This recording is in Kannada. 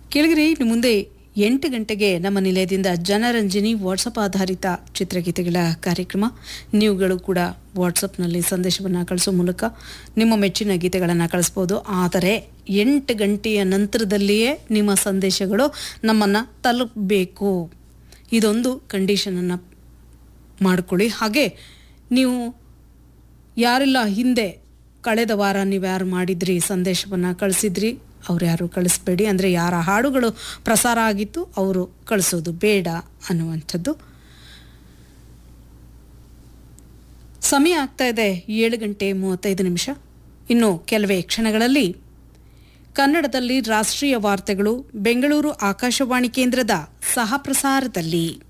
ಕೆಳಗರೆ ಇನ್ನು ಮುಂದೆ ಎಂಟು ಗಂಟೆಗೆ ನಮ್ಮ ನಿಲಯದಿಂದ ಜನರಂಜನಿ ವಾಟ್ಸಪ್ ಆಧಾರಿತ ಚಿತ್ರಗೀತೆಗಳ ಕಾರ್ಯಕ್ರಮ ನೀವುಗಳು ಕೂಡ ವಾಟ್ಸಪ್ನಲ್ಲಿ ಸಂದೇಶವನ್ನು ಕಳಿಸೋ ಮೂಲಕ ನಿಮ್ಮ ಮೆಚ್ಚಿನ ಗೀತೆಗಳನ್ನು ಕಳಿಸ್ಬೋದು ಆದರೆ ಎಂಟು ಗಂಟೆಯ ನಂತರದಲ್ಲಿಯೇ ನಿಮ್ಮ ಸಂದೇಶಗಳು ನಮ್ಮನ್ನು ತಲುಪಬೇಕು ಇದೊಂದು ಕಂಡೀಷನನ್ನು ಮಾಡಿಕೊಳ್ಳಿ ಹಾಗೆ ನೀವು ಯಾರೆಲ್ಲ ಹಿಂದೆ ಕಳೆದ ವಾರ ನೀವು ಯಾರು ಮಾಡಿದ್ರಿ ಸಂದೇಶವನ್ನು ಕಳಿಸಿದ್ರಿ ಅವ್ರು ಯಾರು ಕಳಿಸ್ಬೇಡಿ ಅಂದರೆ ಯಾರ ಹಾಡುಗಳು ಪ್ರಸಾರ ಆಗಿತ್ತು ಅವರು ಕಳಿಸೋದು ಬೇಡ ಅನ್ನುವಂಥದ್ದು ಸಮಯ ಆಗ್ತಾ ಇದೆ ಏಳು ಗಂಟೆ ಮೂವತ್ತೈದು ನಿಮಿಷ ಇನ್ನು ಕೆಲವೇ ಕ್ಷಣಗಳಲ್ಲಿ ಕನ್ನಡದಲ್ಲಿ ರಾಷ್ಟ್ರೀಯ ವಾರ್ತೆಗಳು ಬೆಂಗಳೂರು ಆಕಾಶವಾಣಿ ಕೇಂದ್ರದ ಸಹ ಪ್ರಸಾರದಲ್ಲಿ